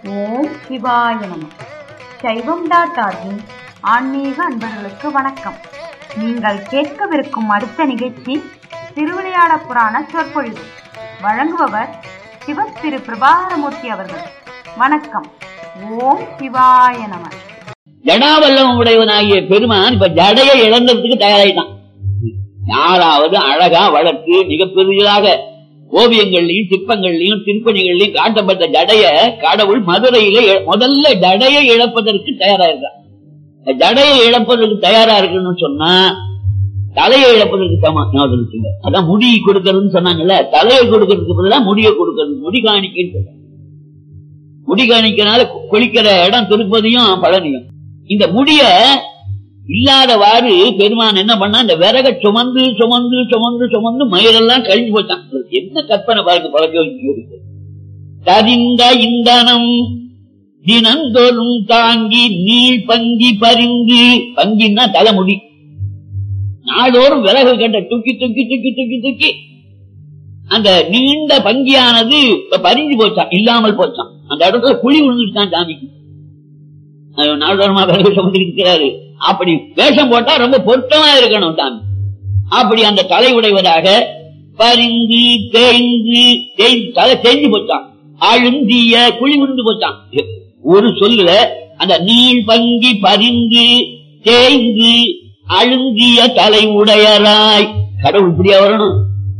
ஓம் சிவாய நம சைவம் டாட் ஆர்கின் ஆன்மீக அன்பர்களுக்கு வணக்கம் நீங்கள் கேட்கவிருக்கும் அடுத்த நிகழ்ச்சி திருவிளையாட புராண சொற்பொழிவு வழங்குபவர் சிவ திரு பிரபாகரமூர்த்தி அவர்கள் வணக்கம் ஓம் சிவாய நம ஜடாவல்லம் உடையவனாகிய பெருமான் இப்ப ஜடையை இழந்ததுக்கு தயாராயிட்டான் யாராவது அழகா வளர்த்து மிகப்பெரியதாக ஓவியங்கள்லயும் சிற்பங்கள்லயும் திருப்பணிகள்லயும் காட்டப்பட்ட ஜடைய கடவுள் மதுரையில இ- முதல்ல ஜடையை இழப்பதற்கு தயாரா இருக்கான் இந்த ஜடையை இழப்பதற்கு தயாரா இருக்குன்னு சொன்னா தலையை இழப்பதற்கு சம ஞாபகம் வச்சுங்க. அதான் முடி கொடுக்கறதுன்னு சொன்னாங்கல்ல தலையை கொடுக்கறதுக்கு பதிலா முடியை கொடுக்கறது முடி காணிக்கைன்னு சொல்றாங்க. முடி காணிக்கனால கு- குளிக்கிற இடம் திருப்பதியும் பழனியும் இந்த முடிய இல்லாதவாறு பெருமான் என்ன பண்ணா இந்த விறக சுமந்து சுமந்து சுமந்து சுமந்து மயிரெல்லாம் கழிஞ்சு போச்சான் இவருக்கு என்ன கற்பனை பாருங்க பழக்க இருக்கு தரிந்த இந்தனம் தினந்தோறும் தாங்கி நீள் பங்கி பரிந்து பங்கின்னா தலைமுடி நாடோறும் விறகு கண்ட தூக்கி தூக்கி தூக்கி தூக்கி தூக்கி அந்த நீண்ட பங்கியானது இப்ப பறிஞ்சு போச்சான் இல்லாமல் போச்சான் அந்த இடத்துல குழி விழுந்துட்டான் சாமிக்கு அது நாடோரமா விறகு சுமந்திருக்கிறாரு அப்படி வேஷம் போட்டா ரொம்ப பொருத்தமா இருக்கணும் சாமி அப்படி அந்த தலை உடைவதாக பரிந்து தேய்ந்து தேய்ந்து தலை தேய்ஞ்சு போச்சான் அழுந்திய குழி விழுந்து போச்சான் ஒரு சொல்லுல அந்த நீள் பங்கி பரிந்து தேய்ந்து அழுந்திய தலை உடையராய் கடவுள் இப்படியா வரணும்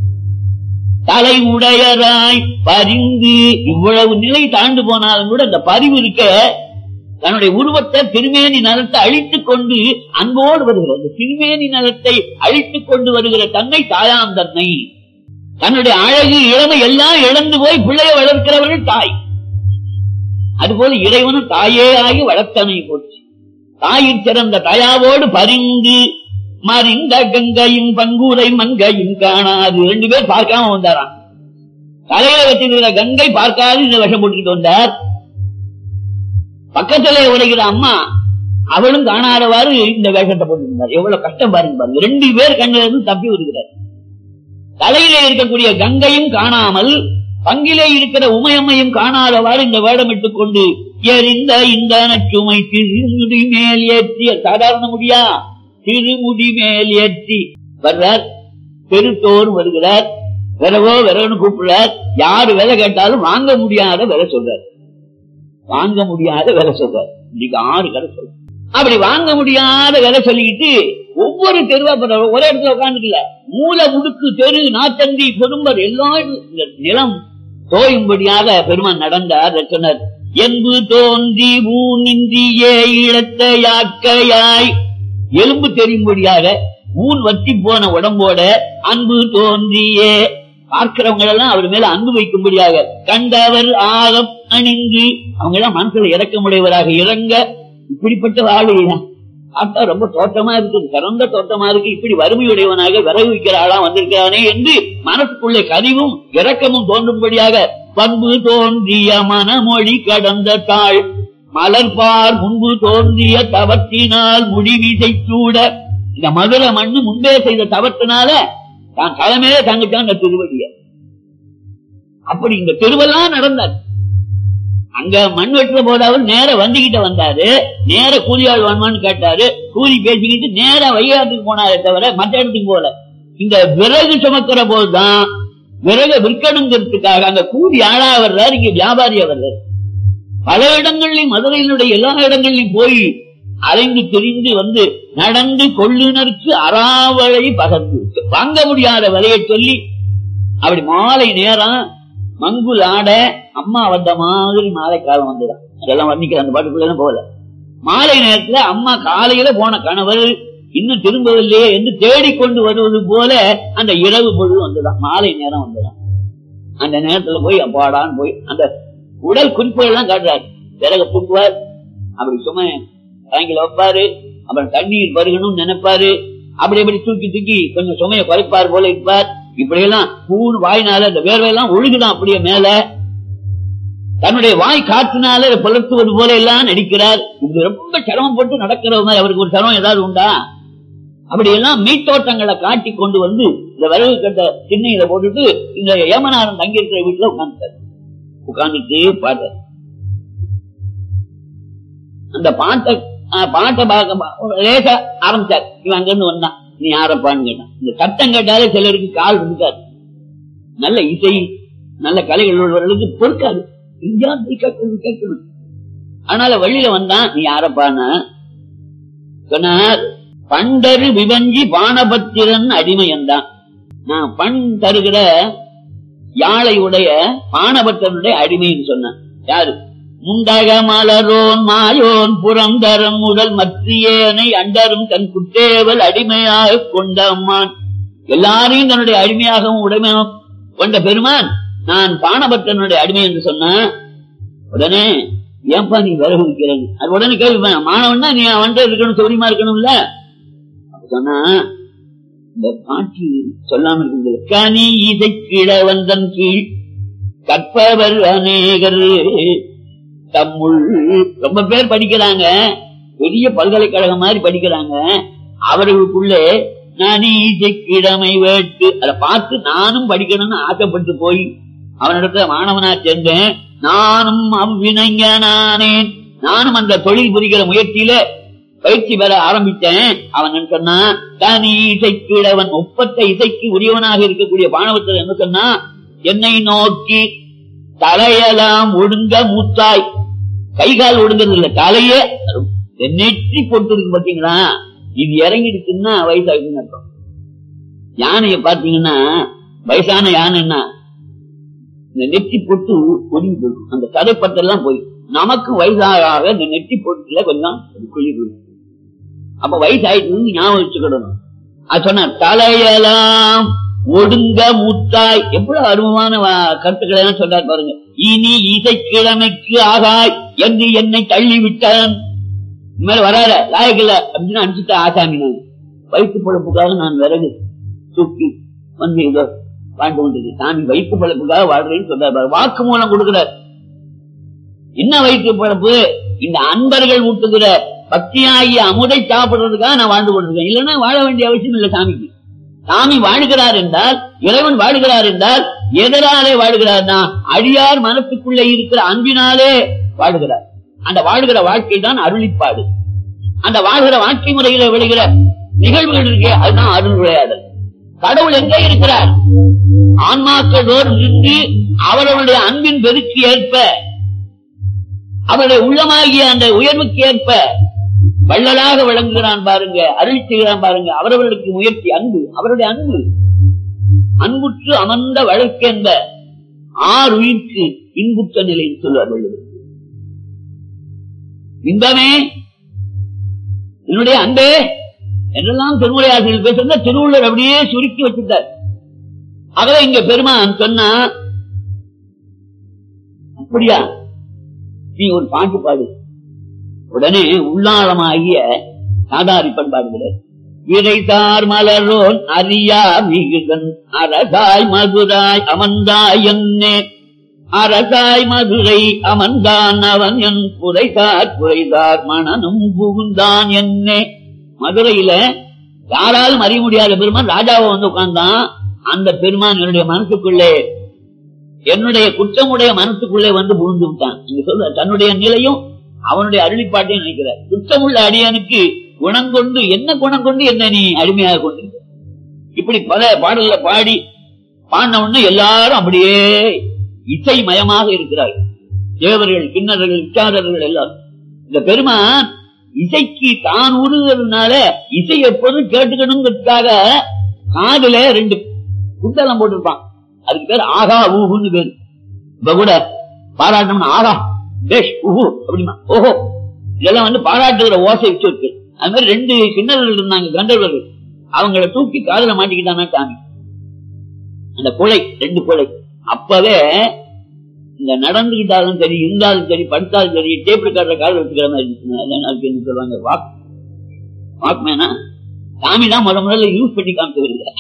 தலை உடையராய் பரிந்து இவ்வளவு நிலை தாண்டு போனாலும் கூட இந்த பரிவு இருக்க தன்னுடைய உருவத்தை திருமேனி நலத்தை அழித்துக் கொண்டு அன்போடு வருகிறது அந்த திருமேனி நலத்தை அழித்துக் கொண்டு வருகிற தன்னை தாயாம் தன்னை தன்னுடைய அழகு இளமை எல்லாம் இழந்து போய் பிள்ளைய வளர்க்கிறவர்கள் தாய் அதுபோல இறைவனும் தாயே ஆகி வளர்த்தனை போச்சு தாயின் சிறந்த தயாவோடு பரிந்து மறிந்த கங்கையும் பங்கூரை மங்கையும் காணாது ரெண்டு பேர் பார்க்காம வந்தாராம் தலையில வச்சிருக்கிற கங்கை பார்க்காது இந்த விஷம் போட்டுக்கிட்டு வந்தார் பக்கத்துல உடைகிற அம்மா அவளும் காணாதவாறு இந்த வேஷத்தை போட்டிருந்தார் எவ்வளவு கஷ்டம் பாருங்க பாருங்க ரெண்டு பேர் கண்ணில இருந்து தப்பி வருகிறார் தலையிலே இருக்கக்கூடிய கங்கையும் காணாமல் பங்கிலே இருக்கிற உமையம்மையும் காணாதவாறு இந்த வேடமிட்டுக் கொண்டு எரிந்த இந்த நச்சுமை திருமுடி மேல் ஏற்றி சாதாரண முடியா திருமுடி மேல் ஏற்றி வர்றார் பெருத்தோர் வருகிறார் விரவோ விரவன்னு கூப்பிடுறார் யாரு விலை கேட்டாலும் வாங்க முடியாத விலை சொல்றார் வாங்க முடியாத விலை சொல்றார் இன்னைக்கு ஆறு கடை சொல்ற அப்படி வாங்க முடியாத விலை சொல்லிக்கிட்டு ஒவ்வொரு தெருவா போறாரு. ஒரே இடத்துல உட்காந்துக்கல மூல முடுக்கு தெரு நாத்தந்தி குடும்பர் எல்லாம் இந்த நிலம் தோயும்படியாக பெருமான் நடந்தார் அதை சொன்னார் என்பு தோன்றி ஊனின்றியே இழத்த யாக்கையாய் எலும்பு தெரியும்படியாக ஊன் வத்தி போன உடம்போட அன்பு தோன்றியே பார்க்கிறவங்க எல்லாம் அவர் மேல அன்பு வைக்கும்படியாக கண்டவர் ஆகம் அணிந்து அவங்க எல்லாம் மனசுல இறக்கமுடையவராக இறங்க இப்படிப்பட்ட ஆளுதான் பார்த்தா ரொம்ப தோட்டமா இருக்கு சிறந்த தோட்டமா இருக்கு இப்படி வறுமையுடையவனாக விறகு வைக்கிற ஆளா வந்திருக்கிறானே என்று மனசுக்குள்ளே கனிவும் இரக்கமும் தோன்றும்படியாக பண்பு தோன்றிய மனமொழி கடந்த தாள் மலர்பார் முன்பு தோன்றிய தவத்தினால் முடிவிசை சூட இந்த மதுரை மண்ணு முன்பே செய்த தவத்தினால தான் தலைமையில தங்கிட்டான் இந்த திருவடிய அப்படி இந்த தெருவெல்லாம் நடந்தார் அங்க மண் வெட்டுற போதாவது நேர வண்டிகிட்ட வந்தாரு நேர கூலியாள் வாங்கன்னு கேட்டாரு கூலி பேசிக்கிட்டு நேரா வைகாட்டுக்கு போனாரே தவிர மற்ற இடத்துக்கு போல இந்த விறகு சுமக்கிற போதுதான் விறகு விற்கணுங்கிறதுக்காக அங்க கூலி ஆளா வர்றாரு இங்க வியாபாரியா வர்றாரு பல இடங்கள்லயும் மதுரையினுடைய எல்லா இடங்கள்லயும் போய் அலைந்து திரிந்து வந்து நடந்து கொள்ளுனருக்கு அறாவளை பகர்ந்து வாங்க முடியாத விலையை சொல்லி அப்படி மாலை நேரம் மங்குல் ஆட அம்மா வந்த மாதிரி மாலை காலம் வந்துதான் அதெல்லாம் வர்ணிக்கிற அந்த பாட்டுக்குள்ள போகல மாலை நேரத்துல அம்மா காலையில போன கணவர் இன்னும் திரும்பவில்லையே என்று தேடிக்கொண்டு வருவது போல அந்த இரவு பொழுது வந்துதான் மாலை நேரம் வந்துதான் அந்த நேரத்துல போய் அப்பாடான்னு போய் அந்த உடல் குறிப்புகள் எல்லாம் காட்டுறாரு விறக புட்டுவார் அப்படி சும்மா வாங்கில வைப்பாரு அப்புறம் தண்ணீர் பருகணும்னு நினைப்பாரு அப்படி அப்படி தூக்கி தூக்கி கொஞ்சம் சுமையை குறைப்பார் போல இருப்பார் இப்படி எல்லாம் பூன் வாயினால இந்த வேர்வையெல்லாம் ஒழுகுதான் அப்படியே மேல தன்னுடைய வாய் காற்றினால இதை புலர்த்துவது போல எல்லாம் நடிக்கிறார் இது ரொம்ப சிரமப்பட்டு நடக்கிற மாதிரி அவருக்கு ஒரு சிரமம் ஏதாவது உண்டா அப்படி எல்லாம் மீட்டோட்டங்களை காட்டி கொண்டு வந்து இந்த விறகு கட்ட திண்ணையில போட்டுட்டு இந்த ஏமனாரன் தங்கி இருக்கிற வீட்டுல உட்காந்துட்டார் உட்கார்ந்துட்டு பார்த்தார் இந்த பாட்டை ஆஹ், பாட்டை பார்க்க லேசா ஆரம்பிச்சார் இவன் அங்க இருந்து வந்தான் நீ யாரப்பான்னு கேட்டான் இந்த சத்தம் கேட்டாலே சிலருக்கு கால் இருக்காது நல்ல இசை நல்ல கலைகள் உள்ளவர்களுக்கு பொறுக்காது இங்கேயா போய் கேட்கணும் கேட்கணும் அதனால வழியில வந்தான் நீ யாரப்பான்னு சொன்னார் பண்டரு விவஞ்சி பானபத்திரன் அடிமை என்றான் நான் பண் தருகிற யாழையுடைய பானபத்திரனுடைய அடிமைன்னு சொன்னான் யாரு முண்டக மலரோன் மாயோன் புறந்தரம் முதல் மத்தியேனை அண்டரும் தன் குட்டேவல் அடிமையாக கொண்ட அம்மான் எல்லாரையும் தன்னுடைய அடிமையாகவும் உடைமையாகவும் கொண்ட பெருமான் நான் பானபத்திரனுடைய அடிமை என்று சொன்னேன் உடனே ஏன்பா நீ விறகு விற்கிறேன் அது உடனே கேள்வி மாணவன்னா நீ அவன்கிட்ட இருக்கணும் சௌரியமா இருக்கணும்ல அப்ப சொன்னா இந்த பாட்டு சொல்லாம இருக்குது கனி இசை கிழவந்தன் கீழ் கற்பவர் அநேகர் தம்முள் ரொம்ப பேர் படிக்கிறாங்க பெரிய பல்கலைக்கழகம் மாதிரி படிக்கிறாங்க அவர்களுக்குள்ளே நனி இசை கிழமை வேட்டு அதை பார்த்து நானும் படிக்கணும்னு ஆசைப்பட்டு போய் அவனிடத்துல மாணவனா சேர்ந்தேன் நானும் அவ்வினைஞனானேன் நானும் அந்த தொழில் புரிகிற முயற்சியில பயிற்சி பெற ஆரம்பித்தேன் அவன் என்ன சொன்னான் தனி இசைக்கிழவன் ஒப்பற்ற இசைக்கு உரியவனாக இருக்கக்கூடிய பானவத்தில் என்ன சொன்னா என்னை நோக்கி தலையெல்லாம் ஒடுங்க மூத்தாய் கை கால் ஒடுங்கிறது இல்ல தலையே நெற்றி போட்டு இருக்கு பாத்தீங்களா இது இறங்கிடுச்சுன்னா வயசாகுதுன்னு அர்த்தம் யானைய பாத்தீங்கன்னா வயசான யானைன்னா இந்த நெற்றி பொட்டு ஒதுங்கி போயிடும் அந்த கதைப்பட்டெல்லாம் போய் நமக்கு வயசாக ஆக இந்த நெற்றி பொட்டுல கொஞ்சம் குழி போயிடும் அப்ப வயசாயிட்டு ஞாபகம் வச்சுக்கிடணும் அது சொன்ன தலையெல்லாம் ஒடுங்க மூத்தாய் எவ்வளவு அருவமான வா- கருத்துக்களை எல்லாம் சொல்றாரு பாருங்க இனி இசைக்கிழமைக்கு ஆகாய் என்று என்னை தள்ளி விட்டான் இனிமேல் வராத லாயக்கில்ல அப்படின்னு அடிச்சுட்டு ஆசாமி நான் வயிற்று பொழப்புக்காக நான் விறகு தூக்கி வந்து இதோ வாழ்ந்து கொண்டிருக்கு சாமி வயிற்று பொழப்புக்காக வாழ்றேன்னு சொல்றாரு பாரு. வாக்கு மூலம் கொடுக்கிறார் என்ன வயிற்று பொழப்பு இந்த அன்பர்கள் ஊட்டுகிற பக்தியாகிய அமுதை சாப்பிடுறதுக்காக நான் வாழ்ந்து கொண்டிருக்கேன் இல்லைன்னா வாழ வேண்டிய அவசியம் இல்லை சாமிக்கு சாமி வாழுகிறார் என்றால் இறைவன் வாழுகிறார் என்றால் எதனாலே வாழ்கிறார்னா அடியார் மனசுக்குள்ளே இருக்கிற அன்பினாலே வாழுகிறார் அந்த வாழ்கிற வாழ்க்கை தான் அருளிப்பாடு அந்த வாழ்கிற வாழ்க்கை முறையில விழுகிற நிகழ்வுகள் இருக்கே அதுதான் அருள் விளையாடல் கடவுள் எங்கே இருக்கிறார் ஆன்மாக்களோடு நின்று அவரவருடைய அன்பின் பெருக்கு ஏற்ப அவருடைய உள்ளமாகிய அந்த உயர்வுக்கு ஏற்ப வள்ளலாக விளங்குகிறான் பாருங்க அருள் செய்கிறான் பாருங்க அவரவர்களுக்கு முயற்சி அன்பு அவருடைய அன்பு அன்புற்று அமர்ந்த வழக்கென்ப ஆறுயிர்க்கு இன்புற்ற நிலைன்னு சொல்லுவார் வள்ளுவர் இன்பமே என்னுடைய அன்பே என்றெல்லாம் திருமுறையாசிரியர் பேசுறத திருவள்ளுவர் அப்படியே சுருக்கி வச்சுட்டார் ஆகவே இங்க பெருமான் சொன்னா அப்படியா நீ ஒரு பாட்டு பாடு உடனே உள்ளாழமாகிய சாதாரி பண்பாடுகிறார் விரைத்தார் மலரோன் அறியா மிகுதன் அரசாய் மதுராய் அமர்ந்தாய் என்னே அரசாய் மதுரை அமர்ந்தான் அவன் என் புரைசார் புரைசார் மனனும் புகுந்தான் என்னே மதுரையில யாராலும் அறிய முடியாத பெருமான் ராஜாவை வந்து உட்கார்ந்தான் அந்த பெருமான் என்னுடைய மனசுக்குள்ளே என்னுடைய குற்றமுடைய மனசுக்குள்ளே வந்து புகுந்து விட்டான் இங்க சொல்ற தன்னுடைய நிலையும் அவனுடைய அருளிப்பாட்டையும் நினைக்கிறார் குற்றமுள்ள அடியானுக்கு குணம் கொண்டு என்ன குணம் கொண்டு என்ன நீ அடிமையாக கொண்டிருக்க இப்படி பல பாடல்ல பாடி பாடின உடனே எல்லாரும் அப்படியே இசை மயமாக இருக்கிறார்கள் தேவர்கள் கிண்ணறர்கள் விச்சாரர்கள் எல்லாரும் இந்த பெருமான் இசைக்கு தான் உருகிறதுனால இசை எப்போதும் கேட்டுக்கணுங்கிறதுக்காக காதுல ரெண்டு குண்டலம் போட்டிருப்பான் அதுக்கு பேர் ஆகா ஊஹுன்னு பேரு இப்ப கூட பாராட்டணும்னு ஆகா பேஷ் உஹு அப்படிமா ஓஹோ இதெல்லாம் வந்து பாராட்டுகிற ஓசை வச்சு அது மாதிரி ரெண்டு கிண்ணறர்கள் இருந்தாங்க கண்டவர்கள் அவங்கள தூக்கி காதுல மாட்டிக்கிட்டானா சாமி அந்த குலை ரெண்டு குலை அப்பவே இந்த நடந்துகிட்டாலும் சரி இருந்தாலும் சரி படுத்தாலும் சரி டேப் ரெக்கார்டர் கால் வச்சுக்கிற மாதிரி இருந்துச்சுன்னா அதான் அதுக்கு என்ன சொல்லுவாங்க வாக் வாக்மேனா சாமி தான் முத முதல்ல யூஸ் பண்ணி காமிச்சு வருகிறார்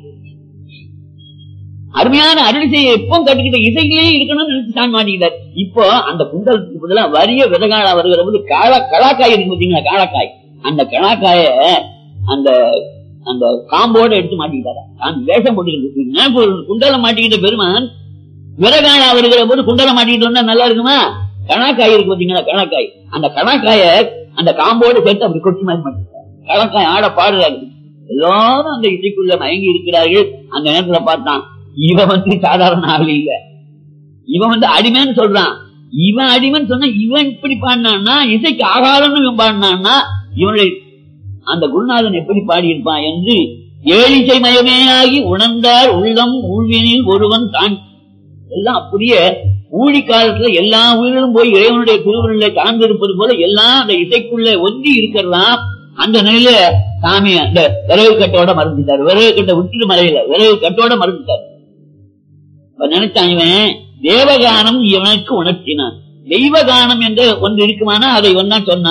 அருமையான அருள் செய்ய எப்போ கட்டிக்கிட்ட இசைகளே இருக்கணும்னு நினைச்சு சாமி மாட்டிக்கிட்டார் இப்போ அந்த குண்டலத்துக்கு பதிலா வரிய விதகாலா வருகிற போது காளா கலாக்காய் இருக்கு பாத்தீங்களா காளாக்காய் அந்த கலாக்காய அந்த அந்த காம்போட எடுத்து மாட்டிக்கிட்டாரா நான் வேஷம் போட்டுக்கிட்டு குண்டலம் மாட்டிக்கிட்ட பெருமான் விறகாலா வருகிற போது குண்டலம் மாட்டிக்கிட்டு வந்தா நல்லா இருக்குமா கணக்காய் இருக்கு பாத்தீங்களா கணக்காய் அந்த கணக்காய அந்த காம்போடு சேர்த்து அப்படி கொட்டி மாதிரி மாட்டாங்க கணக்காய் ஆட பாடுறாரு எல்லாரும் அந்த இசைக்குள்ள மயங்கி இருக்கிறார்கள் அந்த நேரத்துல பார்த்தான் இவன் வந்து சாதாரண ஆள் இல்ல இவன் வந்து அடிமைன்னு சொல்றான் இவன் அடிமைன்னு சொன்னா இவன் இப்படி பாடினான்னா இசைக்கு ஆகாரம்னு இவன் பாடினான்னா இவனுடைய அந்த குருநாதன் எப்படி பாடியிருப்பான் என்று ஏழிசை மயமேயாகி உணர்ந்தார் உள்ளம் ஊழ்வினில் ஒருவன் தான் எல்லாம் அப்படியே ஊழி காலத்துல எல்லா உயிர்களும் போய் இறைவனுடைய திருவுருளை சார்ந்திருப்பது போல எல்லாம் அந்த இசைக்குள்ள ஒன்றி இருக்கிறதாம் அந்த நிலையில சாமி அந்த விறகு கட்டோட மறந்துட்டார் விறகு கட்டை விட்டுட்டு மறையில விறகு கட்டோட மறந்துட்டார் அப்ப நினைச்சான் இவன் தேவகானம் இவனுக்கு உணர்த்தினான் தெய்வகானம் என்று ஒன்று இருக்குமானா அதை ஒன்னா சொன்னா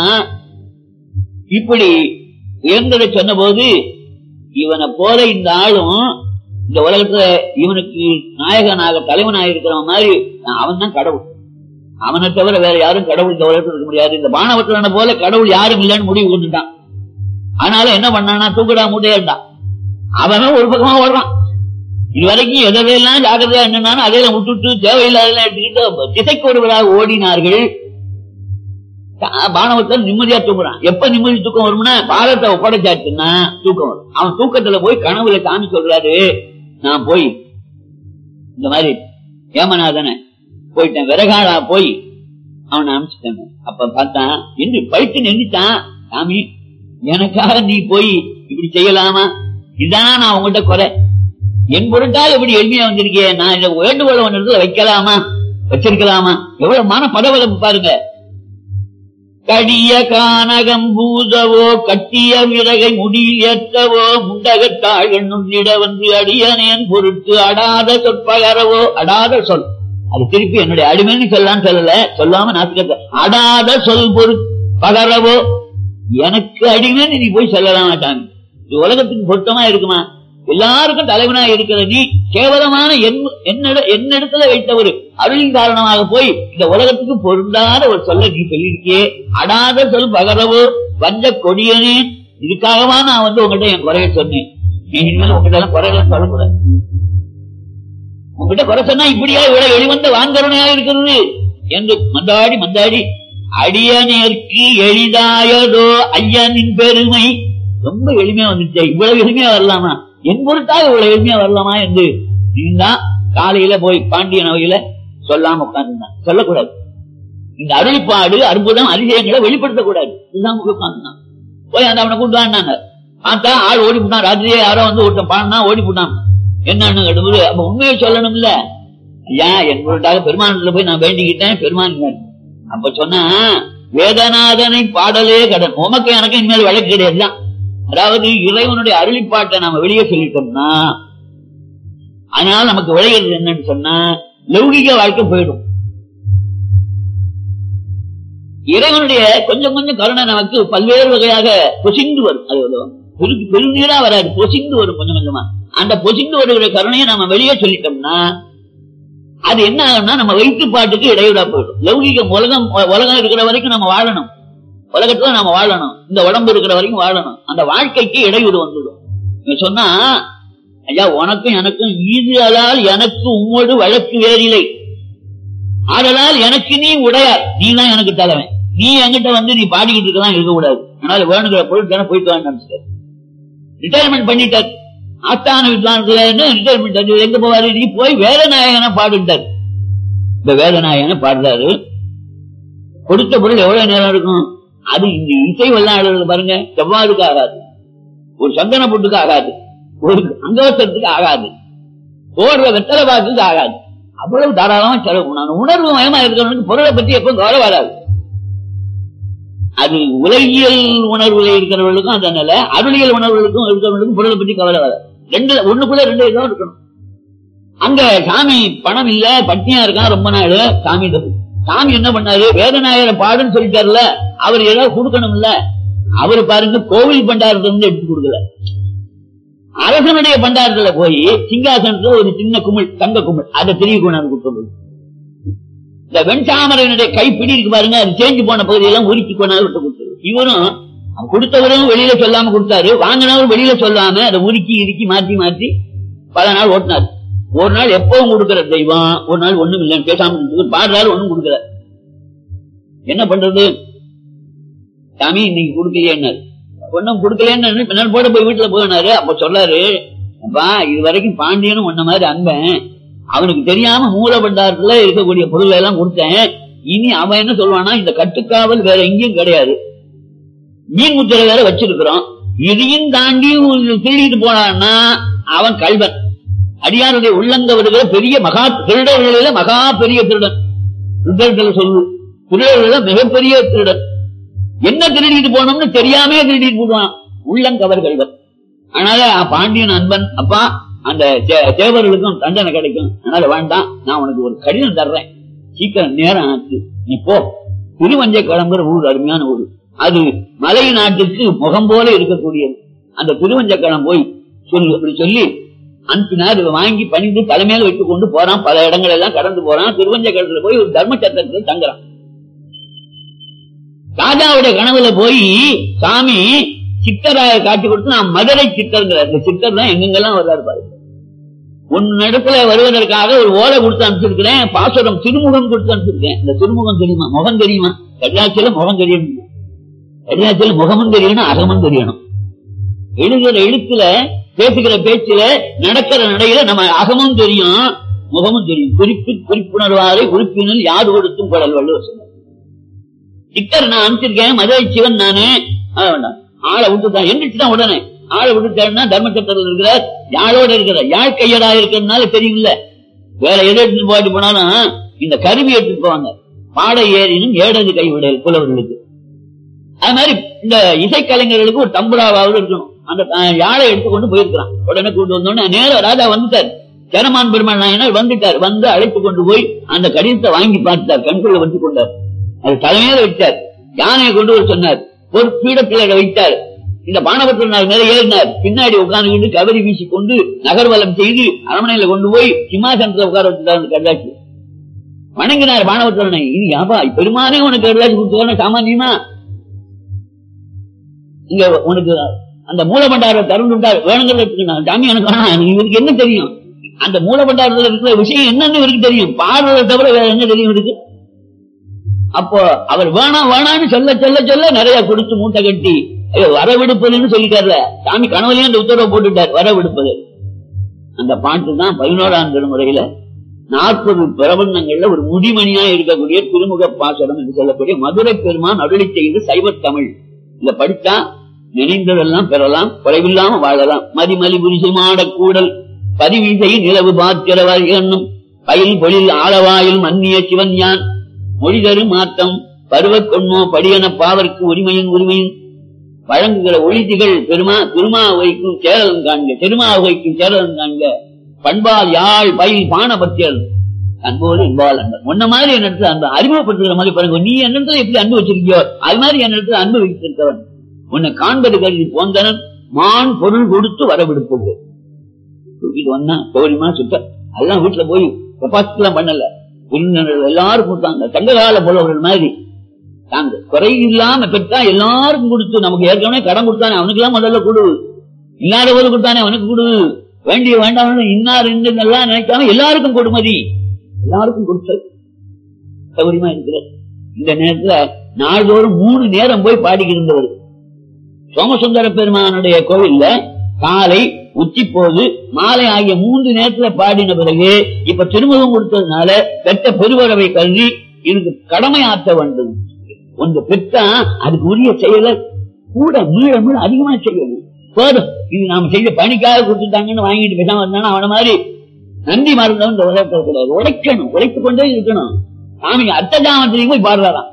இப்படி உயர்ந்ததை சொன்ன போது இவனை போல இந்த ஆளும் இந்த உலகத்துல இவனுக்கு நாயகனாக தலைவனாக இருக்கிறவன் மாதிரி அவன் தான் கடவுள் அவனை தவிர வேற யாரும் கடவுள் இந்த உலகத்தில் இருக்க முடியாது இந்த பானவத்திலன போல கடவுள் யாரும் இல்லைன்னு முடிவு கொண்டுட்டான் அதனால என்ன பண்ணானா தூக்கடா மூட்டையாண்டான் அவனும் ஒரு பக்கமா ஓடுறான் இது வரைக்கும் எதெல்லாம் ஜாக்கிரதையா என்னன்னாலும் அதையெல்லாம் விட்டுட்டு தேவையில்லாதெல்லாம் எடுத்துக்கிட்டு திசைக்கு ஒருவராக ஓடினார்கள் பானவத்தில் நிம்மதியா தூங்குறான் எப்ப நிம்மதி தூக்கம் வரும்னா பாதத்தை ஒப்படைச்சாச்சுன்னா தூக்கம் வரும் அவன் தூக்கத்துல போய் கனவுல சாமி சொல்றாரு நான் போய் இந்த மாதிரி ஏமநாதன போயிட்டேன் விறகாடா போய் அவனை அனுப்பிச்சிட்டேன் அப்ப பார்த்தான் என்று பயிற்சி நின்றுட்டான் சாமி எனக்காக நீ போய் இப்படி செய்யலாமா இதான் நான் உங்ககிட்ட குறை என் பொருட்டால் இப்படி எளிமையா வந்திருக்கேன் நான் இந்த வேண்டுகோளை ஒன்று வைக்கலாமா வச்சிருக்கலாமா எவ்வளவு மன படவளப்பு பாருங்க கடிய கானகம் பூதவோ கட்டிய விறகை முடியில் ஏற்றவோ முண்டகத்தாள் என்னும் வந்து அடியனேன் பொருட்டு அடாத சொற்பகரவோ அடாத சொல் அது திருப்பி என்னுடைய அடிமைன்னு சொல்லலாம் சொல்லல சொல்லாம நாசுக்க அடாத சொல் பொரு பகரவோ எனக்கு அடிமைன்னு நீ போய் சொல்லலாம் மாட்டாங்க இது உலகத்துக்கு பொருத்தமா இருக்குமா எல்லாருக்கும் தலைவனா இருக்கிற நீ கேவலமான என்னிடத்துல வைத்த ஒரு அருளின் காரணமாக போய் இந்த உலகத்துக்கு பொருந்தாத ஒரு சொல்ல நீ சொல்லியிருக்கியே அடாத சொல் பகரவோ வந்த கொடியனே இதுக்காகவா நான் வந்து உங்ககிட்ட என் குறைய சொன்னேன் நீ இனிமேல் உங்ககிட்ட எல்லாம் குறைய சொல்லக்கூடாது உங்ககிட்ட குறை சொன்னா இப்படியா இவ்வளவு வெளிவந்த வாங்கருணையா இருக்கிறது என்று மந்தாடி மந்தாடி அடியனேற்கு எளிதாயதோ ஐயனின் பெருமை ரொம்ப எளிமையா வந்துச்சு இவ்வளவு எளிமையா வரலாமா என் பொருட்டாக இவ்வளவு எளிமையா வரலாமா என்று நீதான் காலையில போய் பாண்டியன் அவையில சொல்லாம உட்கார்ந்துருந்தான் சொல்லக்கூடாது இந்த அருளிப்பாடு அற்புதம் அதிசயங்களை வெளிப்படுத்தக்கூடாது இதுதான் உட்கார்ந்துதான் போய் அந்த அவனை கூட்டு வாண்டாங்க பார்த்தா ஆள் ஓடி போட்டான் ராத்திரியே யாரோ வந்து ஒருத்தன் பாடினா ஓடி போட்டான் என்னன்னு கேட்டபோது அப்ப உண்மையை சொல்லணும் இல்ல ஐயா என் பொருட்டாக பெருமானத்துல போய் நான் வேண்டிக்கிட்டேன் பெருமான் அப்ப சொன்னா வேதநாதனை பாடலே கடன் உமக்கு எனக்கு இனிமேல் வழக்கு கிடையாது அதாவது இறைவனுடைய அருளிப்பாட்டை நாம வெளியே சொல்லிட்டோம்னா அதனால நமக்கு விளைகிறது என்னன்னு சொன்னா லௌகிக வாழ்க்கை போயிடும் இறைவனுடைய கொஞ்சம் கொஞ்சம் கருணை நமக்கு பல்வேறு வகையாக பொசிந்து வரும் அது பெரு பெருநீரா வராது பொசிந்து வரும் கொஞ்சம் கொஞ்சமா அந்த பொசிந்து வருகிற கருணையை நம்ம வெளியே சொல்லிட்டோம்னா அது என்ன ஆகும்னா நம்ம வயிற்றுப்பாட்டுக்கு இடையூறா போயிடும் லௌகிகம் உலகம் உலகம் இருக்கிற வரைக்கும் நம்ம வாழணும் உலகத்துல நாம வாழணும் இந்த உடம்பு இருக்கிற வரைக்கும் வாழணும் அந்த வாழ்க்கைக்கு இடையூறு வந்துடும் சொன்னா ஐயா உனக்கும் எனக்கும் ஈதுகளால் எனக்கு உம்மோடு வழக்கு வேறில்லை ஆதலால் எனக்கு நீ உடையார் நீ தான் எனக்கு தலைவன் நீ என்கிட்ட வந்து நீ பாடிக்கிட்டு இருக்கலாம் இருக்கக்கூடாது அதனால வேணுங்கிற பொருட்களை போயிட்டு வாங்க ரிட்டையர்மெண்ட் பண்ணிட்டார் ஆஸ்தான வித்வானத்துல ரிட்டையர்மெண்ட் எங்க போவாரு நீ போய் வேதநாயகனை பாடுட்டார் இந்த வேதநாயகனை பாடுறாரு கொடுத்த பொருள் எவ்வளவு நேரம் இருக்கும் அது இந்த இசை வெள்ளாளர்கள் பாருங்க செவ்வாதுக்கு ஆகாது ஒரு சந்தன புட்டுக்கு ஆகாது ஒரு அங்கவசத்துக்கு ஆகாது போடுற வெத்தலை பாக்குக்கு ஆகாது அவ்வளவு தாராளமா செலவு நான் உணர்வு மயமா இருக்கிறவனுக்கு பொருளை பத்தி எப்ப கவலை வராது அது உலகியல் உணர்வுல இருக்கிறவர்களுக்கும் அந்த நிலை அருளியல் உணர்வுகளுக்கும் இருக்கிறவர்களுக்கும் பொருளை பத்தி கவலை வராது ரெண்டு ஒண்ணுக்குள்ள ரெண்டு இதுவும் இருக்கணும் அங்க சாமி பணம் இல்ல பட்னியா இருக்கான் ரொம்ப நாள் சாமி சாமி என்ன பண்ணாரு வேதநாயகரை பாடுன்னு சொல்லிட்டாருல அவர் ஏதாவது கொடுக்கணும்ல அவரு பாருங்க கோவில் பண்டாரத்துல இருந்து எடுத்து கொடுக்கல அரசனுடைய பண்டாரத்துல போய் சிங்காசனத்துல ஒரு சின்ன குமிழ் தங்க குமிழ் அதை திரும்பி கொண்டாந்து கொடுத்தது இந்த வெண்சாமரனுடைய கைப்பிடி இருக்கு பாருங்க அது சேஞ்சு போன பகுதியெல்லாம் உருக்கி கொண்டாந்து விட்டு கொடுத்தது இவரும் கொடுத்தவரும் வெளியில சொல்லாம கொடுத்தாரு வாங்கினவரும் வெளியில சொல்லாம அதை உருக்கி இறுக்கி மாற்றி மாற்றி பல நாள் ஓட்டினார் ஒரு நாள் எப்பவும் கொடுக்கிற தெய்வம் ஒரு நாள் ஒண்ணும் இல்லைன்னு பேசாம பாடுறாரு ஒண்ணும் கொடுக்கல என்ன பண்றது சாமி இன்னைக்கு கொடுக்கலையே ஒன்னும் கொடுக்கலன்னு பின்னால் போட போய் வீட்டுல போனாரு அப்ப சொல்லாரு அப்பா இது வரைக்கும் பாண்டியனும் உன்ன மாதிரி அன்பன் அவனுக்கு தெரியாம மூல பண்டாரத்துல இருக்கக்கூடிய பொருளை எல்லாம் கொடுத்தேன் இனி அவன் என்ன சொல்லுவானா இந்த கட்டுக்காவல் வேற எங்கேயும் கிடையாது மீன் முத்திரை வேற வச்சிருக்கிறோம் இதையும் தாண்டி திருடிட்டு போனான்னா அவன் கல்வன் அடியாருடைய உள்ளங்கவர்கள் பெரிய மகா திருடர்களில மகா பெரிய திருடன் திருடர்கள் சொல்லு திருடர்கள மிகப்பெரிய திருடன் என்ன திருடிட்டு போனோம்னு தெரியாமே திருடிட்டு போடுவான் உள்ளங்கவர் கல்வன் அதனால பாண்டியன் அன்பன் அப்பா அந்த தேவர்களுக்கும் தண்டனை கிடைக்கும் அதனால வேண்டாம் நான் உனக்கு ஒரு கடிதம் தர்றேன் சீக்கிரம் நேரம் ஆச்சு நீ போ திருவஞ்சை கிளம்புற ஊர் அருமையான ஊர் அது மலை நாட்டுக்கு முகம் போல இருக்கக்கூடியது அந்த திருவஞ்சக்கடம் போய் சொல்லு அப்படி சொல்லி அனுப்பினார் வாங்கி பணிந்து தலைமையில வைத்துக் கொண்டு போறான் பல இடங்கள் எல்லாம் கடந்து போறான் திருவஞ்சக்கடத்துல போய் ஒரு தர்ம சத்திரத்துல தங்குறான் ராஜாவுடைய கனவுல போய் சாமி சித்தராய காட்சி கொடுத்து நான் மதுரை சித்தர்ங்கிற அந்த சித்தர் தான் எங்கெங்கெல்லாம் வர்றாரு பாருங்க உன்னிடத்துல வருவதற்காக ஒரு ஓலை கொடுத்து அனுப்பிச்சிருக்கிறேன் பாசுரம் திருமுகம் கொடுத்து அனுப்பிச்சிருக்கேன் இந்த திருமுகம் தெரியுமா முகம் தெரியுமா கல்லாச்சியில முகம் தெரியும் கல்லாச்சியில முகமும் தெரியணும் அகமும் தெரியணும் எழுதுகிற எழுத்துல பேசுகிற பேச்சுல நடக்கிற நடையில நம்ம அகமும் தெரியும் முகமும் தெரியும் குறிப்பு குறிப்புணர்வாரை உறுப்பினர் யாது கொடுத்தும் குடல் வள்ளுவர் சொன்னார் சித்தர் நான் அனுப்பிச்சிருக்கேன் மதுரை சிவன் நானு வேண்டாம் ஆளை விட்டுதான் எந்திரிச்சுதான் உடனே ஆளை விட்டுட்டேன்னா தர்மச்சத்திரத்தில் இருக்கிறார் யாழோட இருக்கிறார் யாழ் கையடா இருக்கிறதுனால தெரியும்ல வேற எதை எடுத்துட்டு போயிட்டு போனாலும் இந்த கருவி எடுத்துட்டு போவாங்க பாடை ஏறினும் ஏடது கைவிடல் புலவர்களுக்கு அது மாதிரி இந்த இசைக்கலைஞர்களுக்கு ஒரு தம்புராவாவது இருக்கணும் அந்த யாழை எடுத்துக்கொண்டு போயிருக்கிறான் உடனே கூட்டு வந்தோடனே நேரம் ராஜா வந்துட்டார் ஜனமான் பெருமாள் நாயனர் வந்துட்டார் வந்து அழைத்து கொண்டு போய் அந்த கடிதத்தை வாங்கி பார்த்தார் கண்குள்ள வந்து கொண்டார் அது தலைமையில வச்சார் யானையை கொண்டு வர சொன்னார் ஒரு பீடத்தில் வைத்தார் இந்த பானபத்திரனார் மேல ஏறினார் பின்னாடி உட்கார்ந்து கவரி வீசி கொண்டு நகர்வலம் செய்து அரமனையில கொண்டு போய் சிம்மாசனத்துல உட்கார வச்சுட்டார் அந்த கருதாட்சி வணங்கினார் பானபத்திரனை இது யாபா பெருமானே உனக்கு கருதாட்சி கொடுத்து சாமானியமா இங்க உனக்கு அந்த மூலபண்டார திறந்து விட்டார் வேணுங்கிறதுக்கு சாமி எனக்கு வேணாம் இவருக்கு என்ன தெரியும் அந்த மூலபண்டாரத்தில் இருக்கிற விஷயம் என்னன்னு இவருக்கு தெரியும் பாடுறதை தவிர வேற என்ன தெரியும் இவருக்கு அப்போ அவர் வேணாம் வேணாம்னு சொல்ல சொல்ல சொல்ல நிறைய கொடுத்து மூட்டை கட்டி வரவிடுப்பதுன்னு சொல்லிட்டார்ல சாமி கனவுலயும் அந்த உத்தரவை போட்டுட்டார் வரவிடுப்பது அந்த பாட்டு தான் பதினோராம் திருமுறையில நாற்பது பிரபந்தங்கள்ல ஒரு முடிமணியா இருக்கக்கூடிய திருமுக பாசனம் என்று சொல்லக்கூடிய மதுரை பெருமான் அருளி செய்து சைவ தமிழ் இத படித்தா நினைந்ததெல்லாம் பெறலாம் குறைவில்லாம வாழலாம் மதிமலி புரிசை மாடக்கூடல் பதிவீசையில் நிலவு பாத்திரவர் என்னும் பயில் பொழில் ஆளவாயில் மன்னிய சிவன் யான் மொழிதரு மாற்றம் பருவக் கொன்மோ படியன பாவர்க்கு உரிமையின் உரிமையின் வழங்குகிற ஒளிதிகள் பெருமா திருமாவைக்கும் சேரலம் காண்க திருமாவைக்கும் சேரலம் காண்க பண்பால் யாழ் பயில் பானபத்தியல் அன்போடு இன்பால் அன்பர் உன்ன மாதிரி என்னிடத்துல அன்பு அறிமுகப்படுத்துகிற மாதிரி பாருங்க நீ என்னிடத்துல எப்படி அன்பு வச்சிருக்கியோ அது மாதிரி என்னிடத்துல அன்பு வைத்திருக்கவன் உன்னை காண்பது கருதி போந்தனன் மான் பொருள் கொடுத்து வரவிடுப்பது தூக்கிட்டு வந்தா கௌரியமா சுத்த அதெல்லாம் வீட்டுல போய் டெபாசிட் எல்லாம் பண்ணல விருந்தினர்கள் எல்லாரும் கொடுத்தாங்க சங்ககால புலவர்கள் மாதிரி தாங்க குறை இல்லாம பெற்றா எல்லாருக்கும் கொடுத்து நமக்கு ஏற்கனவே கடன் கொடுத்தானே அவனுக்கு எல்லாம் முதல்ல கொடு இல்லாத போது கொடுத்தானே அவனுக்கு கொடு வேண்டிய வேண்டாம் இன்னார் எல்லாம் நினைக்காம எல்லாருக்கும் கொடுமதி எல்லாருக்கும் கொடுத்தது சௌரியமா இருக்கிறது இந்த நேரத்துல நாள்தோறும் மூணு நேரம் போய் பாடிக்கிருந்தவர் சோமசுந்தர பெருமானுடைய கோவில்ல காலை உச்சி போது மாலை ஆகிய மூன்று நேரத்துல பாடின பிறகு இப்ப திருமுகம் கொடுத்ததுனால பெற்ற பெருவரவை கருதி இதுக்கு கடமை ஆற்ற வேண்டும் ஒன்று பெற்றா அதுக்கு உரிய செயலை கூட மீள மீள அதிகமா செய்யணும் போதும் இது நாம செய்த பணிக்காக கொடுத்துட்டாங்கன்னு வாங்கிட்டு பேசாம இருந்தாலும் அவன மாதிரி நன்றி மறந்தவன் இந்த உலகத்தில் கிடையாது உழைக்கணும் உழைத்து கொண்டே இருக்கணும் சாமி அர்த்தஜாமத்திலையும் போய் பாடுறாராம்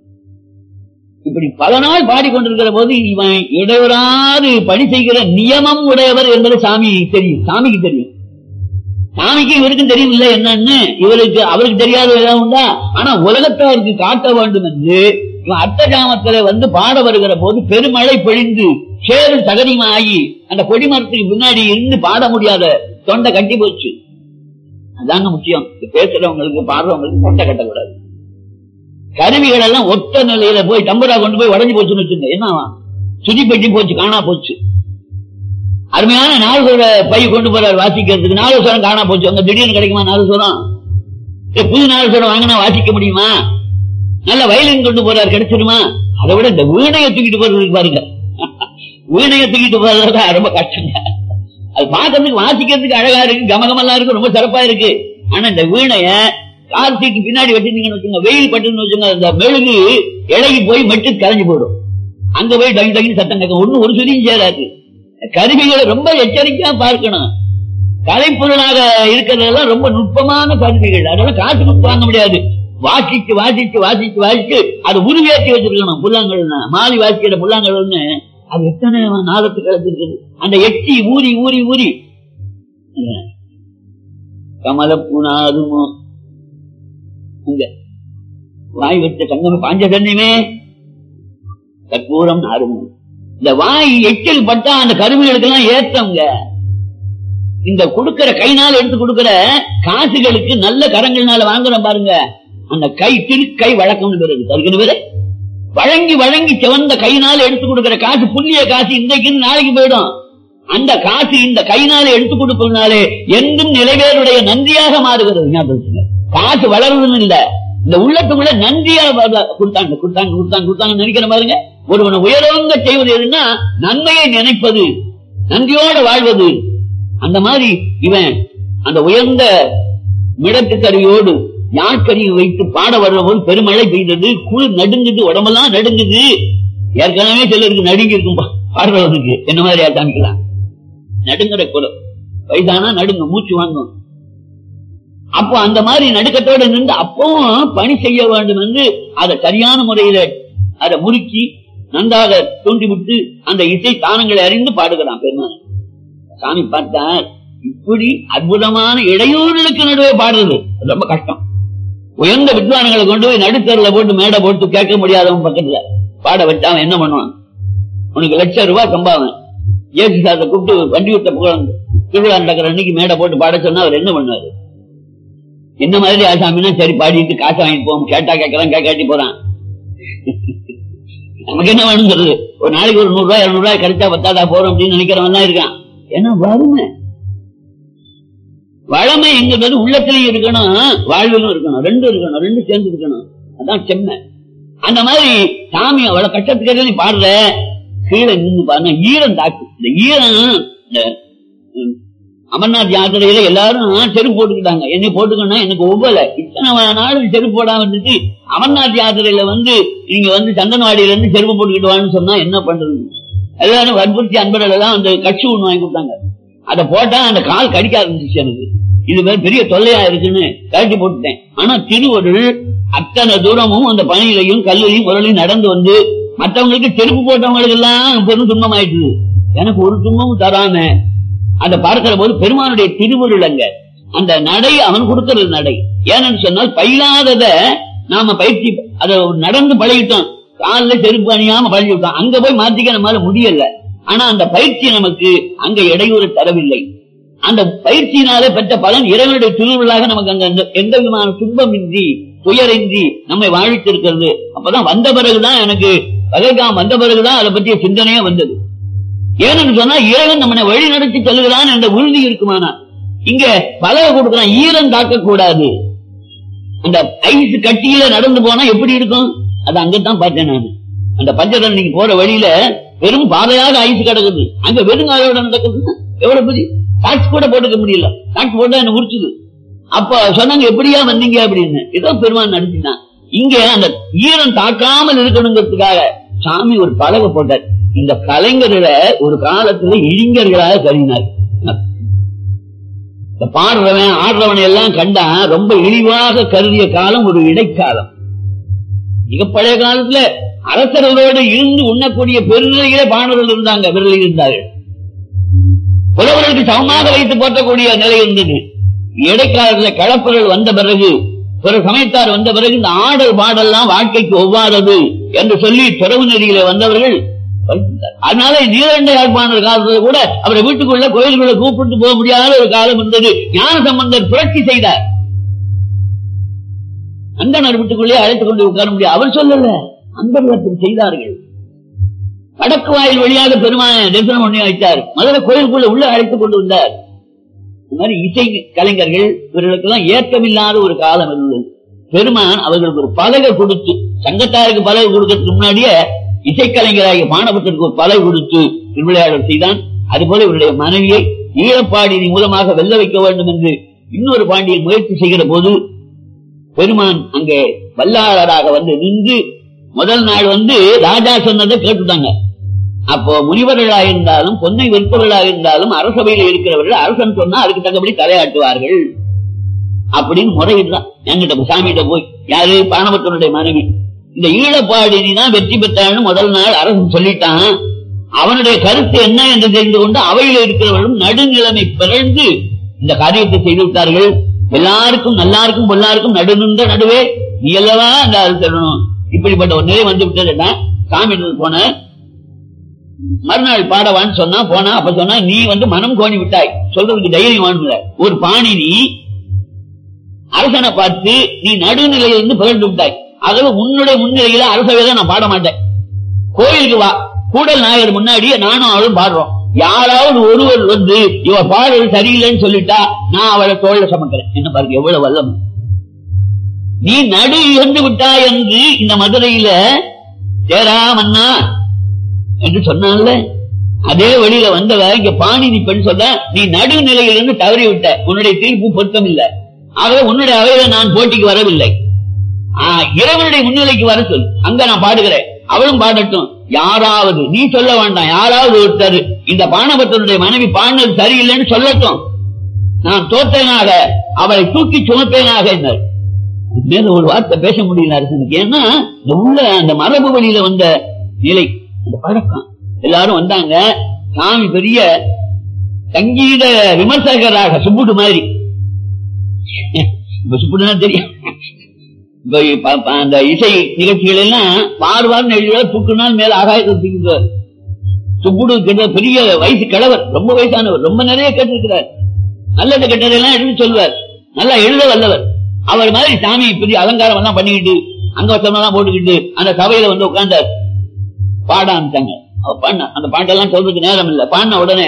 இப்படி பல நாள் பாடிக்கொண்டிருக்கிற போது இவன் இடைவராது பணி செய்கிற நியமம் உடையவர் என்பது சாமி தெரியும் சாமிக்கு தெரியும் சாமிக்கு இவருக்கும் தெரியும் இல்ல என்னன்னு இவருக்கு அவருக்கு தெரியாத ஏதாவது உண்டா ஆனா உலகத்தாருக்கு காட்ட வேண்டும் என்று இவன் அர்த்தஜாமத்துல வந்து பாட வருகிற போது பெருமழை பொழிந்து சேரு சகதியமாகி அந்த கொடிமரத்துக்கு பின்னாடி இருந்து பாட முடியாத தொண்டை கட்டி போச்சு அதாங்க முக்கியம் பேசுறவங்களுக்கு பாடுறவங்களுக்கு தொண்டை கட்டக்கூடாது கருவிகள் எல்லாம் ஒத்த நிலையில போய் டம்பரா கொண்டு போய் உடஞ்சு போச்சுன்னு வச்சுங்க என்னவா சுதி பெட்டி போச்சு காணா போச்சு அருமையான நாலுசுர பை கொண்டு போறாரு வாசிக்கிறதுக்கு நாலுசுரம் காணா போச்சு அங்க திடீர்னு கிடைக்குமா நாலுசுரம் புது நாலுசுரம் வாங்கினா வாசிக்க முடியுமா நல்ல வயலின் கொண்டு போறாரு கிடைச்சிருமா அதை விட இந்த வீணையை தூக்கிட்டு போறது பாருங்க வீணையை தூக்கிட்டு போறது ரொம்ப கஷ்டங்க அது பார்க்கறதுக்கு வாசிக்கிறதுக்கு அழகா இருக்கு கமகமெல்லாம் இருக்கு ரொம்ப சிறப்பா இருக்கு ஆனா இந்த வீணைய கார் சீட்டு பின்னாடி வச்சிருந்தீங்கன்னு வச்சுங்க வெயில் பட்டுன்னு வச்சுங்க அந்த மெழுகு இழகி போய் மெட்டு கரைஞ்சு போயிடும் அங்க போய் டங்கு டங்குன்னு சத்தம் கேட்கும் ஒண்ணு ஒரு சுதியும் சேராது கருவிகளை ரொம்ப எச்சரிக்கையா பார்க்கணும் கலைப்பொருளாக இருக்கிறதெல்லாம் ரொம்ப நுட்பமான கருவிகள் அதனால காசு கொடுத்து வாங்க முடியாது வாசிச்சு வாசிச்சு வாசிச்சு வாசிச்சு அது உருவேற்றி வச்சிருக்கணும் புல்லாங்கல்னா மாலி வாசிக்கிற புல்லாங்கல்னு அது எத்தனை நாளத்துக்கு கலந்துருக்குது அந்த எட்டி ஊறி ஊறி ஊறி கமல பூனாதுமோ அங்க வாய் வச்ச சங்கம் பாஞ்ச தண்ணிமே கற்பூரம் நாருமோ இந்த வாய் எச்சில் பட்டா அந்த கருவிகளுக்கு எல்லாம் ஏற்றங்க இந்த கொடுக்கிற கைனால எடுத்து கொடுக்கிற காசுகளுக்கு நல்ல கரங்கள்னால வாங்குறோம் பாருங்க அந்த கை திருக்கை வழக்கம்னு பேரு இருக்கு. அதுக்குன்னு பேரு வழங்கி வழங்கி சிவந்த கைனால எடுத்து கொடுக்கிற காசு புண்ணிய காசு இன்றைக்கு நாளைக்கு போயிடும் அந்த காசு இந்த கைனால எடுத்து கொடுப்பதனாலே என்றும் நிலைவேறுடைய நன்றியாக மாறுகிறது ஞாபகம் வச்சுங்க. காசு வளருதுன்னு இல்ல இந்த உள்ளத்துக்குள்ள நன்றியா வ- கொடுத்தாங்க கொடுத்தாங்க கொடுத்தாங்க கொடுத்தாங்க நினைக்கிற பாருங்க ஒருவனை உயரோங்க செய்வது எதுன்னா நன்மையை நினைப்பது நன்றியோட வாழ்வது அந்த மாதிரி இவன் அந்த உயர்ந்த மிடத்து கருவியோடு யாழ்கருவி வைத்து பாட வர்ற போது பெருமழை பெய்தது குளிர் நடுங்குது உடம்பெல்லாம் நடுங்குது ஏற்கனவே சிலருக்கு நடுங்கி இருக்கும் பா- பாடுறவனுக்கு என்ன மாதிரி காமிக்கலாம் நடுங்குற குரல் வயதானா நடுங்க மூச்சு வாங்கும் அப்போ அந்த மாதிரி நடுக்கத்தோட நின்று அப்பவும் பணி செய்ய வேண்டும் என்று அதை சரியான முறையில அதை முறுக்கி நன்றாக தூண்டி விட்டு அந்த இசை தானங்களை அறிந்து பாடுகிறான் பெருமான் சாமி பார்த்தார் இப்படி அற்புதமான இடையூறுகளுக்கு நடுவே பாடுறது அது ரொம்ப கஷ்டம் உயர்ந்த வித்வான்களை கொண்டு போய் நடுத்தருல போட்டு மேடை போட்டு கேட்க முடியாதவன் பக்கத்துல பாட வச்சா அவன் என்ன பண்ணுவான் உனக்கு லட்சம் ரூபாய் சம்பாவன் ஏசி சாத்தை கூப்பிட்டு வண்டி விட்ட புகழ் திருவிழா நடக்கிற அன்னைக்கு மேடை போட்டு பாட சொன்னா அவர் என்ன பண்ணுவாரு என்ன மாதிரி ஆசாமின்னா சரி பாடிட்டு காசை வாங்கிட்டு போவோம் கேட்டா கேட்கறான் கேட்காட்டி போறான் நமக்கு என்ன வேணும் சொல்றது ஒரு நாளைக்கு ஒரு நூறு ரூபாய் இருநூறு ரூபாய் கிடைச்சா பத்தாதா போறோம் அப்படின்னு நினைக்கிறவன் தான் இருக்கான் ஏன்னா வறுமை வளமை எங்கிறது உள்ளத்திலையும் இருக்கணும் வாழ்விலும் இருக்கணும் ரெண்டும் இருக்கணும் ரெண்டும் சேர்ந்து இருக்கணும் அதான் செம்மை அந்த மாதிரி சாமி அவ்வளவு கஷ்டத்துக்கு நீ பாடுற கீழே நின்று பாருங்க ஈரம் தாக்கு இந்த ஈரம் இந்த ம், அமர்நாத் யாத்திரையில எல்லாரும் செருப்பு போட்டுக்கிட்டாங்க என்னை போட்டுக்கணும் எனக்கு ஒவ்வொரு இத்தனை நாள் செருப்பு போடாம இருந்துச்சு அமர்நாத் யாத்திரையில வந்து நீங்க வந்து சந்தனவாடியில இருந்து செருப்பு போட்டுக்கிட்டு வான்னு சொன்னா என்ன பண்றது எல்லாரும் வற்புறுத்தி அன்பர்கள் எல்லாம் அந்த கட்சி ஒண்ணு வாங்கி கொடுத்தாங்க அதை போட்டா அந்த கால் கடிக்க ஆரம்பிச்சிச்சு எனக்கு இது மாதிரி பெரிய தொல்லையா இருக்குன்னு கழட்டி போட்டுட்டேன் ஆனா திருவருள் அத்தனை தூரமும் அந்த பணியிலையும் கல்லையும் முரளையும் நடந்து வந்து மற்றவங்களுக்கு செருப்பு போட்டவங்களுக்கு எல்லாம் பெரும் துன்பம் ஆயிடுது எனக்கு ஒரு துன்பமும் தராம அதை பார்க்கிற போது பெருமானுடைய திருவருள் அங்க அந்த நடை அவன் கொடுக்கிறது நடை ஏன்னு சொன்னால் பயிலாதத நாம பயிற்சி அதை நடந்து பழகிட்டோம் காலில் செருப்பு அணியாம பழகிட்டோம் அங்க போய் மாத்திக்க நம்மளால முடியல ஆனா அந்த பயிற்சி நமக்கு அங்க இடையூறு தரவில்லை அந்த பயிற்சியினாலே பெற்ற பலன் இறைவனுடைய திருவிழாக நமக்கு அங்க எந்த- எந்த விதமான துன்பமின்றி துயரின்றி நம்மை வாழ்த்திருக்கிறது அப்பதான் வந்த பிறகுதான் எனக்கு பகல்காம் வந்த பிறகுதான் அதை பற்றிய சிந்தனையே வந்தது ஏன்னு சொன்னா இறைவன் நம்மனை வழி நடத்தி செல்கிறான் என்ற உறுதி இருக்குமானா இங்க பலக கொடுக்கிறான் ஈரம் தாக்க கூடாது அந்த ஐஸ் கட்டியில நடந்து போனா எப்படி இருக்கும் அது அங்கதான் பார்த்தேன் நான் அந்த பஞ்சதரணிக்கு போற வழியில வெறும் பாதையாக ஐஸ் கிடக்குது அங்க வெறும் அதோட நடக்குது எவ்வளவு பெரிய டாக்ஸ் கூட போட்டுக்க முடியல டாக்ஸ் போட்டா என்ன உரிச்சுது அப்ப சொன்னாங்க எப்படியா வந்தீங்க அப்படின்னு ஏதோ பெருமான் நடத்தினான் இங்க அந்த ஈரம் தாக்காமல் இருக்கணுங்கிறதுக்காக சாமி ஒரு பலகை போட்டார் இந்த கலைஞர்களை ஒரு காலத்துல இளைஞர்களாக கருதினார் இந்த பாடுறவன் ஆடுறவனை எல்லாம் கண்டா ரொம்ப இழிவாக கருதிய காலம் ஒரு இடைக்காலம் மிக பழைய காலத்துல அரசர்களோடு இருந்து உண்ணக்கூடிய பெருநிலையிலே பாணர்கள் இருந்தாங்க விரலில் இருந்தார்கள் புலவர்களுக்கு சமமாக வைத்து போற்றக்கூடிய நிலை இருந்தது இடைக்காலத்துல கலப்பர்கள் வந்த பிறகு பிற சமயத்தார் வந்த பிறகு இந்த ஆடல் பாடல்லாம் வாழ்க்கைக்கு ஒவ்வாதது என்று சொல்லி துறவு நெறியில வந்தவர்கள் வைத்திருந்தார். அதனால நீலண்ட யாழ்ப்பாணர் காலத்துல கூட அவரை வீட்டுக்குள்ள கோயிலுக்குள்ள கூப்பிட்டு போக முடியாத ஒரு காலம் இருந்தது ஞான சம்பந்தர் புரட்சி செய்தார் அந்தனர் வீட்டுக்குள்ளே அழைத்துக் கொண்டு உட்கார முடியாது அவர் சொல்லல அந்தர்கள் செய்தார்கள் வடக்கு வாயில் வழியாக பெருமான தரிசனம் பண்ணி வைத்தார் மதுரை கோயிலுக்குள்ள உள்ள அழைத்துக் கொண்டு வந்தார் இந்த மாதிரி இசை கலைஞர்கள் இவர்களுக்கெல்லாம் ஏற்கமில்லாத ஒரு காலம் இருந்தது பெருமான் அவர்களுக்கு ஒரு பலகை கொடுத்து சங்கத்தாருக்கு பலகை கொடுக்கறதுக்கு முன்னாடியே இசைக்கலைஞராகிய மாணவத்திற்கு ஒரு பலகை கொடுத்து திருவிளையாடல் செய்தான் அதுபோல இவருடைய மனைவியை ஈழப்பாடியின் மூலமாக வெல்ல வைக்க வேண்டும் என்று இன்னொரு பாண்டியன் முயற்சி செய்கிற போது பெருமான் அங்கே வல்லாளராக வந்து நின்று முதல் நாள் வந்து ராஜா சொன்னதை கேட்டுட்டாங்க அப்போ முனிவர்களாக இருந்தாலும் பொன்னை விற்பவர்களாக இருந்தாலும் அரசவையில் இருக்கிறவர்கள் அரசன் சொன்னா அதுக்கு தக்கபடி தலையாட்டுவார்கள் அப்படின்னு முறையிடுறான் என்கிட்ட சாமிகிட்ட போய் யாரு பானபத்தனுடைய மனைவி இந்த ஈழப்பாடினி தான் வெற்றி பெற்றான்னு முதல் நாள் அரசன் சொல்லிட்டான் அவனுடைய கருத்து என்ன என்று தெரிந்து கொண்டு அவையில் இருக்கிறவர்களும் நடுநிலைமை பிறந்து இந்த காரியத்தை செய்து விட்டார்கள் எல்லாருக்கும் நல்லாருக்கும் பொல்லாருக்கும் நடு நின்ற நடுவே நீ அல்லவா அந்த அருள் தரணும் இப்படிப்பட்ட ஒரு நிலை வந்து விட்டதுன்னா சாமி போன மறுநாள் பாடவான்னு சொன்னா போனா அப்ப சொன்னா நீ வந்து மனம் கோணி விட்டாய் சொல்றதுக்கு தைரியம் வேணும்ல ஒரு பாணி நீ அரசனை பார்த்து நீ நடுநிலையிலிருந்து புகழ்ந்து விட்டாய் ஆகவே உன்னுடைய முன்னிலையில அரசவை தான் நான் பாட மாட்டேன் கோயிலுக்கு வா கூடல் நாயகர் முன்னாடி நானும் அவளும் பாடுறோம் யாராவது ஒருவர் வந்து இவ பாடல் சரியில்லைன்னு சொல்லிட்டா நான் அவளை தோல்ல சமக்கிறேன் என்ன பாருங்க எவ்வளவு வல்லம் நீ நடு இருந்து விட்டாய் என்று இந்த மதுரையில சேரா மன்னா என்று சொன்னான்ல அதே வழியில வந்தவ இங்க பாணினி பெண் சொல்ல நீ நடுநிலையிலிருந்து தவறி விட்ட உன்னுடைய தீர்ப்பு பொருத்தம் இல்ல ஆகவே உன்னுடைய அவையில நான் போட்டிக்கு வரவில்லை ஆ, இறைவனுடைய முன்னிலைக்கு வர சொல் அங்க நான் பாடுகிறேன் அவளும் பாடட்டும் யாராவது நீ சொல்ல வேண்டாம் யாராவது ஒருத்தர் இந்த பானபத்தனுடைய மனைவி பாடினது சரியில்லைன்னு சொல்லட்டும் நான் தோற்றேனாக அவளை தூக்கி சுமப்பேனாக என்றார் மேல ஒரு வார்த்தை பேச முடியல அரசனுக்கு ஏன்னா இந்த உள்ள அந்த மரபு வழியில வந்த நிலை அந்த பழக்கம் எல்லாரும் வந்தாங்க சாமி பெரிய சங்கீத விமர்சகராக சுப்புட்டு மாதிரி இப்ப சுப்புட்டுனா தெரியும் இப்ப ப- ப- அந்த இசை நிகழ்ச்சிகள் எல்லாம் வார் வாரம் எழுதுவா தூக்குனால் மேல ஆகாயத்தை தூக்குவார் சுப்புடு கிட்ட பெரிய வயசு கிழவர் ரொம்ப வயசானவர் ரொம்ப நிறைய கேட்டிருக்கிறார் நல்லது கெட்டதெல்லாம் எடுத்து சொல்வார் நல்லா எழுத வல்லவர் அவர் மாதிரி சாமி பெரிய அலங்காரம் எல்லாம் பண்ணிக்கிட்டு அங்க வசமெல்லாம் போட்டுக்கிட்டு அந்த சபையில வந்து உட்கார்ந்தார் பாட ஆரம்பிச்சாங்க அவ பாடின அந்த பாட்டெல்லாம் சொல்றதுக்கு நேரம் இல்ல பாடின உடனே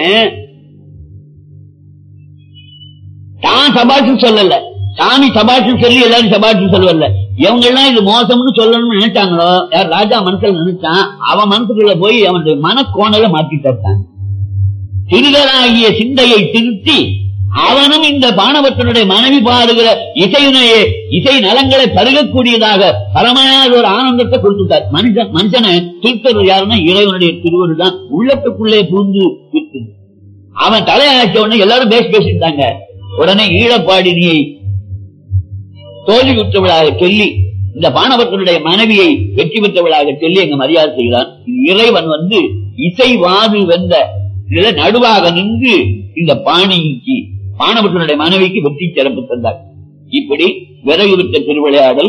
தான் சபாஷு சொல்லல சாமி சபாஷு சொல்லி எல்லாரும் சபாஷு சொல்லல இவங்க எல்லாம் இது மோசம்னு சொல்லணும்னு நினைச்சாங்களோ யார் ராஜா மனசுல நினைச்சான் அவன் மனசுக்குள்ள போய் அவனுடைய மனக்கோணல மாற்றிட்டான் சிறுகனாகிய சிந்தையை திருத்தி அவனும் இந்த பானவத்தனுடைய மனைவி பாடுகிற இசையினையே இசை நலங்களை பருகக்கூடியதாக பரமையான ஒரு ஆனந்தத்தை கொடுத்துட்டார் மனுஷன் மனுஷனை திருத்தது யாருன்னா இறைவனுடைய திருவரு தான் உள்ளத்துக்குள்ளே புகுந்து இருக்குது அவன் தலையாச்ச உடனே எல்லாரும் பேசி பேசிட்டாங்க உடனே ஈழப்பாடினியை தோல்வி பெற்றவளாக சொல்லி இந்த பானவர்களுடைய மனைவியை வெற்றி பெற்றவளாக சொல்லி எங்க மரியாதை செய்கிறான் இறைவன் வந்து இசைவாது வென்ற இதுல நடுவாக நின்று இந்த பாணிக்கு பானவர்களுடைய மனைவிக்கு வெற்றி சிறப்பு தந்தார் இப்படி விறகு விட்ட திருவிளையாடல்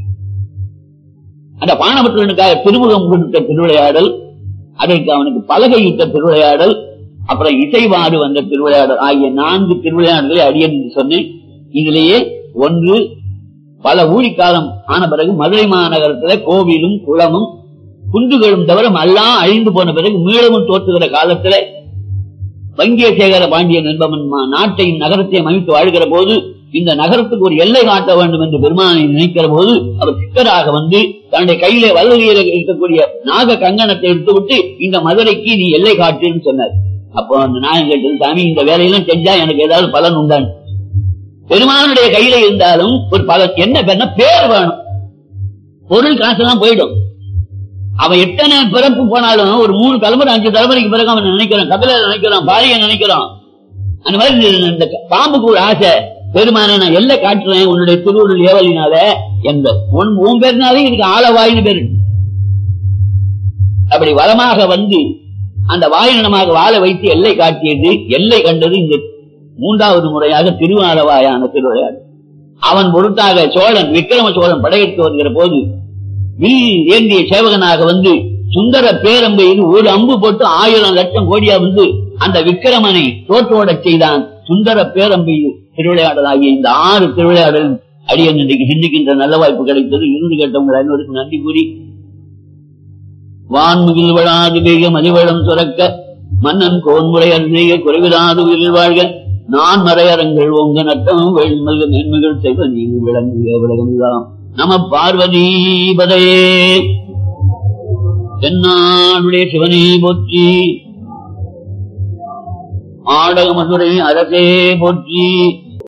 அந்த பானவர்களுக்காக திருமுகம் கொடுத்த திருவிளையாடல் அதற்கு அவனுக்கு பலகை இட்ட திருவிளையாடல் அப்புறம் இசைவாடு வந்த திருவிளையாடல் ஆகிய நான்கு திருவிளையாடல்களை அடியன் என்று சொன்னேன் இதிலேயே ஒன்று பல ஊழிக்காலம் ஆன பிறகு மதுரை மாநகரத்துல கோவிலும் குளமும் குன்றுகளும் தவிர எல்லாம் அழிந்து போன பிறகு மீளமும் தோற்றுகிற காலத்துல வங்கியசேகர பாண்டியன் என்பவன் மா- நாட்டையும் நகரத்தையும் அமைத்து வாழ்கிற போது இந்த நகரத்துக்கு ஒரு எல்லை காட்ட வேண்டும் என்று பெருமானை நினைக்கிற போது அவர் சிக்கராக வந்து தன்னுடைய கையிலே வல்லதியில் இருக்கக்கூடிய நாக கங்கணத்தை எடுத்துவிட்டு இந்த மதுரைக்கு நீ எல்லை காட்டுன்னு சொன்னார் அப்போ அந்த நாயகம் கேட்டது சாமி இந்த வேலையெல்லாம் செஞ்சா எனக்கு ஏதாவது பலன் உண்டான் பெருமானுடைய கையில இருந்தாலும் ஒரு பலன் என்ன பேர்னா பேர் வேணும் பொருள் காசெல்லாம் போயிடும் அவன் எத்தனை பிறப்பு போனாலும் ஒரு மூணு தலைமுறை அஞ்சு தலைமுறைக்கு பிறகு அவன் நினைக்கிறான் கபில நினைக்கிறான் பாரிய நினைக்கிறான் அந்த மாதிரி இந்த- இந்த பாம்புக்கு ஒரு ஆசை பெருமானை நான் எல்லை காட்டுறேன் உன்னுடைய திருவுருள் ஏவலினால எந்த உன் உன் பேர்னாலே இதுக்கு ஆளவாயின்னு பேரு அப்படி வளமாக வந்து அந்த வாயினமாக வாழ வைத்து எல்லை காட்டியது எல்லை கண்டது இந்த மூன்றாவது முறையாக திருவாலவாயான திருவிளையாடு அவன் பொருட்டாக சோழன் விக்கிரம சோழன் படையெடுத்து வருகிற போது வில் ஏந்திய சேவகனாக வந்து சுந்தர பேரம்பையில் ஒரு அம்பு போட்டு ஆயிரம் லட்சம் கோடியா வந்து அந்த விக்கிரமனை தோற்றோடச் செய்தான் சுந்தர பேரம்பையில் திருவிளையாடலாகிய இந்த ஆறு திருவிளையாடல் அடியன் இன்றைக்கு சிந்திக்கின்ற நல்ல வாய்ப்பு கிடைத்தது இருந்து கேட்டவங்க அனைவருக்கும் நன்றி கூறி வான்முகில் வளாது பெய்க மதிவளம் சுரக்க மன்னன் கோன்முறையர் செய்ய குறைவிலாது உயிரில் வாழ்க நான் மறையரங்கள் உங்க நட்டமும் வெண்மல்க மேன்மைகள் செய்வ நீங்க விளங்குக உலகமெல்லாம் நம பார்வதீபதையே தென்னாடுடைய சிவனே போற்றி ஆடக மதுரை அரசே போற்றி